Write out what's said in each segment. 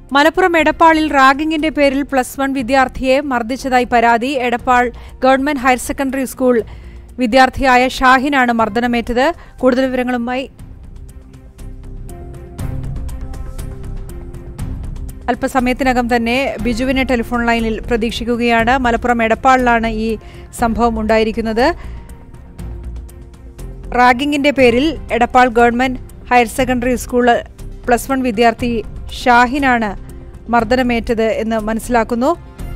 മലപ്പുറം എടപ്പാളിൽ റാഗിംഗിന്റെ പേരിൽ plus one വിദ്യാർത്ഥിയെ മർദ്ദിച്ചതായി പരാതി Edappal government higher secondary school വിദ്യാർത്ഥിയായ ഷാഹിനാണ് മർദ്ദനമേറ്റത് കൂടുതൽ വിവരങ്ങളുമായി അല്പസമയത്തിനകം തന്നെ ബിജുവിനെ ടെലിഫോൺ ലൈനിൽ പ്രതീക്ഷിക്കുകയാണ് മലപ്പുറം എടപ്പാളിലാണ് ഈ സംഭവം ഉണ്ടായിരിക്കുന്നത് റാഗിംഗിന്റെ പേരിൽ Edappal government higher secondary school plus one വിദ്യാർത്ഥി ഷാഹിനാണ് മർദ്ദനമേറ്റത് എന്ന് മനസ്സിലാക്കുന്നു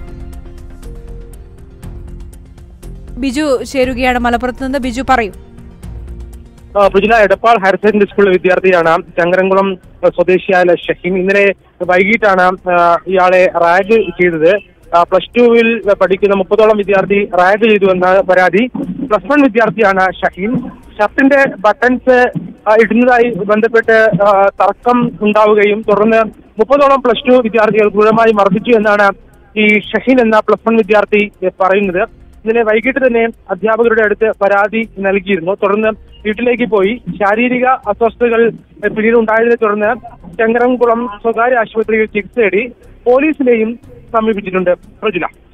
ബിജു ചേരുകയാണ് മലപ്പുറത്ത് നിന്ന് ബിജു പറയൂ ആ, പൃഥ്വിന എടപ്പാൾ ഹയർ സെക്കൻഡറി സ്കൂളിലെ വിദ്യാർത്ഥിയാണ് ചങ്ങരംകുളം ആ, സ്വദേശിയായ ഷഹീം ഇന്നലെ വൈകിട്ടാണ് ആ, ഇയാളെ റാഗ് ചെയ്തത് ആ, പ്ലസ് ടുവിൽ പഠിക്കുന്ന മുപ്പതോളം വിദ്യാർത്ഥി റാഗ് ചെയ്തു എന്ന പരാതി പ്ലസ് വൺ വിദ്യാർത്ഥിയാണ് ഷഹീം ഷർട്ടിന്റെ ബട്ടൺസ് ആ, ഇടുന്നതായി ബന്ധപ്പെട്ട് ആ, തർക്കം ഉണ്ടാവുകയും തുടർന്ന് മുപ്പതോളം പ്ലസ് ടു വിദ്യാർത്ഥികൾ ക്രൂരമായി മർദ്ദിച്ചു എന്നാണ് ഈ ഷഹീൻ എന്ന പ്ലസ് വൺ വിദ്യാർത്ഥി എ, പറയുന്നത് ഇന്നലെ വൈകിട്ട് തന്നെ അധ്യാപകരുടെ അടുത്ത് പരാതി നൽകിയിരുന്നു തുടർന്ന് വീട്ടിലേക്ക് പോയി ശാരീരിക അസ്വസ്ഥതകൾ എ, പിന്നീട് ഉണ്ടായതിനെ തുടർന്ന് ചെങ്ങരംകുളം സ്വകാര്യ ആശുപത്രിയിൽ ചികിത്സ തേടി പോലീസിനെയും സമീപിച്ചിട്ടുണ്ട് പ്രജുല